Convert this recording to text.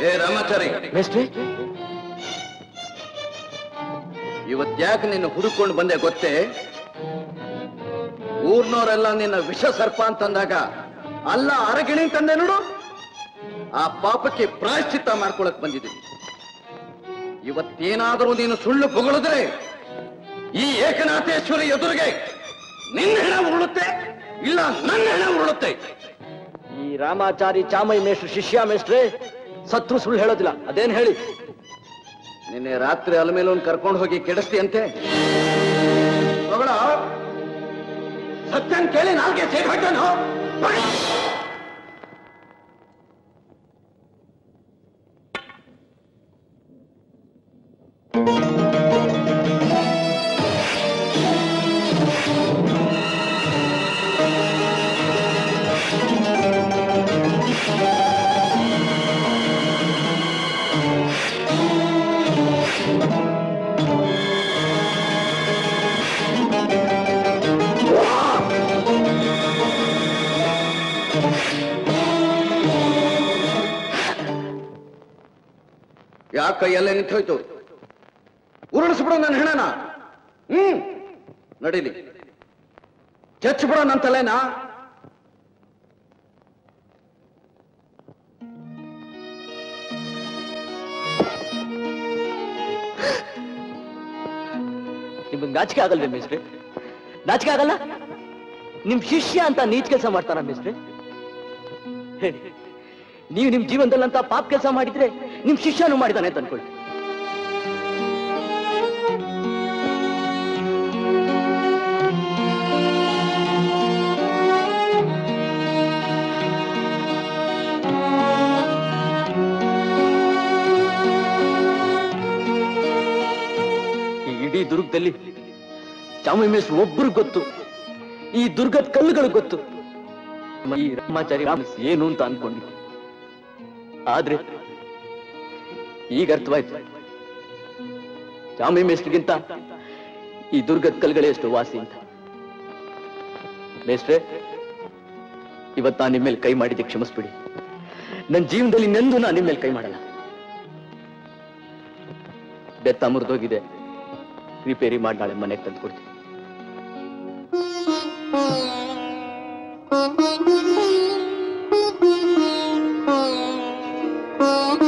ಏ ರಾಮಾಚಾರಿ ಮೇಸ್ಟ್ರೆ ಇವತ್ತ್ಯಾಕೆ ನಿನ್ನ ಹುಡುಕೊಂಡು ಬಂದೆ ಗೊತ್ತೇ ಊರ್ನವರೆಲ್ಲ ನಿನ್ನ ವಿಷ ಸರ್ಪ ಅಂತಂದಾಗ ಅಲ್ಲ ಅರಗಿಣಿ ತಂದೆ ನೋಡು ಆ ಪಾಪಕ್ಕೆ ಪ್ರಾಯಶ್ಚಿತ್ತ ಮಾಡ್ಕೊಳಕ್ ಬಂದಿದ್ದೀನಿ ಇವತ್ತೇನಾದರೂ ನೀನು ಸುಳ್ಳು ಬೊಗಳಿದ್ರೆ ಈ ಏಕನಾಥೇಶ್ವರಿ ಎದುರಿಗೆ ನಿನ್ನ ಹೆಣ ಉರುಳುತ್ತೆ ಇಲ್ಲ ನನ್ನ ಹೆಣ ಉರುಳುತ್ತೆ ಈ ರಾಮಾಚಾರಿ ಚಾಮೈ ಮೇಷ್ಟ್ರು ಶಿಷ್ಯ ಮೇಷ್ಟ್ರೆ ಸತ್ರು ಸುಳ್ಳು ಹೇಳೋದಿಲ್ಲ ಅದೇನ್ ಹೇಳಿ ನಿನ್ನೆ ರಾತ್ರಿ ಅಲ್ಮೇಲೊಂದು ಕರ್ಕೊಂಡು ಹೋಗಿ ಕೆಡಿಸ್ತಿ ಮಗಳ ಸತ್ಯನ್ ಕೇಳಿ ನಾಲ್ಗೆ ಸೇಟ್ ಹಾಕ್ತಾನೋ ಯಾಕ ಕೈಯಲ್ಲೇ ನಿಂತೋಯ್ತು ಉರುಳಿಸ್ಬಿಡು ನನ್ನ ಹೆಣನ ಹ್ಮ್ ನಡೀಲಿ ಚಚ್ಬಿಡೋ ನನ್ನ ತಲೆನಾ ನಿಮ್ಗೆ ನಾಚಿಕೆ ಆಗಲ್ವೇ ಮೇಸ್ಟ್ರೆ ನಾಚಿಕೆ ಆಗಲ್ಲ ನಿಮ್ ಶಿಷ್ಯ ಅಂತ ನೀಚ್ ಕೆಲಸ ಮಾಡ್ತಾರ ಮೇಸ್ಟ್ರೆ ಹೇಳಿ ನೀವು ನಿಮ್ ಜೀವನದಲ್ಲಂತ ಪಾಪ್ ಕೆಲಸ ಮಾಡಿದ್ರೆ ನಿಮ್ ಶಿಷ್ಯನೂ ಮಾಡಿದಾನೆ ಅಂತ ಅನ್ಕೊಳ್ಳಿ ಈ ಇಡೀ ದುರ್ಗದಲ್ಲಿ ಚಾಮುಂಡಿ ಮೇಷ್ಟ್ರು ಒಬ್ರು ಗೊತ್ತು ಈ ದುರ್ಗದ ಕಲ್ಲುಗಳು ಗೊತ್ತು ಈ ರಾಮಾಚಾರಿ ರಾಮಸ್ ಏನು ಅಂತ ಅನ್ಕೊಂಡಿದ್ದೆ ಆದ್ರೆ ಈಗ ಅರ್ಥವಾಯ್ತು ಚಾಮುಂಡಿ ಮೇಷ್ಟ್ರಿಗಿಂತ ಈ ದುರ್ಗದ ಕಲ್ಲುಗಳೇ ಎಷ್ಟು ವಾಸಿ ಅಂತ ಮೇಷ್ಟ್ರೆ ಇವತ್ತು ನಾನು ನಿಮ್ಮ ಮೇಲೆ ಕೈ ಮಾಡಿದ್ದೆ ಕ್ಷಮಿಸ್ಬಿಡಿ ನನ್ನ ಜೀವನದಲ್ಲಿ ನೆಂದು ನಾನು ನಿಮ್ಮ ಮೇಲೆ ಕೈ ಮಾಡಲ್ಲ ಬೆತ್ತ ಮುರಿದೋಗಿದೆ ರಿಪೇರಿ ಮಾಡಿ ನಾಳೆ ಮನೆಗೆ ತಂದು ಕೊಡ್ತೀನಿ Thank you.